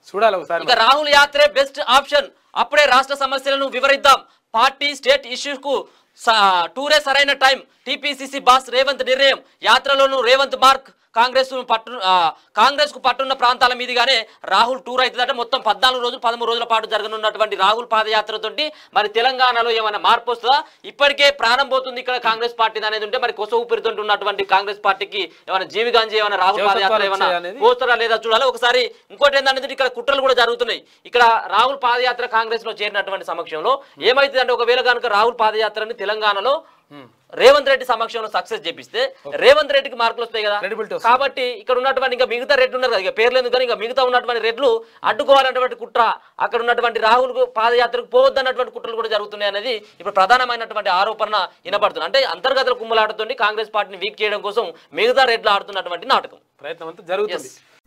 చూడాలి ఒకసారి ఇక రాహుల్ యాత్రే బెస్ట్ ఆప్షన్ అప్పుడే రాష్ట్ర సమస్యలను వివరిద్దాం పార్టీ స్టేట్ ఇష్యూస్ కు స- టూరే సరైన టైం టీపీసీసీ బాస్ రేవంత్ నిర్ణయం యాత్రలోను రేవంత్ మార్క్ కాంగ్రెస్ పట్టు ఆ, కాంగ్రెస్ కు పట్టున్న ప్రాంతాల మీదుగానే రాహుల్ టూర్ అవుతుందంటే మొత్తం పద్నాలుగు రోజులు పదమూడు రోజుల పాటు జరగనున్నటువంటి రాహుల్ పాదయాత్రతోటి మరి తెలంగాణలో ఏమైనా మార్పు వస్తుందా ఇప్పటికే ప్రాణం పోతుంది ఇక్కడ కాంగ్రెస్ పార్టీ అనేది ఉంటే మరి కొస ఊపిరితో ఉన్నటువంటి కాంగ్రెస్ పార్టీకి ఏమైనా జీవిగాంజీ ఏమైనా రాహుల్ జీవసత్వాలు పాదయాత్ర ఏమైనా వచ్చాయి అనేది పోస్తారా లేదా చూడాలి ఒకసారి ఇంకోటి ఏంటంటే ఇక్కడ కుట్రలు కూడా జరుగుతున్నాయి ఇక్కడ రాహుల్ పాదయాత్ర కాంగ్రెస్ లో చేరినటువంటి సమక్షంలో ఏమైతుందంటే ఒకవేళ కనుక రాహుల్ పాదయాత్రని తెలంగాణలో రేవంత్ రెడ్డి సమక్షంలో సక్సెస్ చేపిస్తే రేవంత్ రెడ్డికి మార్కులు వస్తాయి కదా Credibility వస్తుంది. కాబట్టి ఇక్కడ ఉన్నటువంటి ఇంకా మిగతా రెడ్లు ఉన్నారు కదా ఇక పేర్లు ఎందుకు కానీ ఇంకా మిగతా ఉన్నటువంటి రెడ్లు అడ్డుకోవాలన్నటువంటి కుట్ర అక్కడ ఉన్నటువంటి రాహుల్ పాదయాత్రకు పోవద్దన్నటువంటి కుట్రలు కూడా జరుగుతున్నాయి అనేది ఇప్పుడు ప్రధానమైనటువంటి ఆరోపణ వినపడుతుంది అంటే అంతర్గత కుమ్మలాడుతుంది కాంగ్రెస్ పార్టీని వీక్ చేయడం కోసం మిగతా రెడ్లు ఆడుతున్నటువంటి నాటకం ప్రయత్నం అంతా జరుగుతుంది Yes.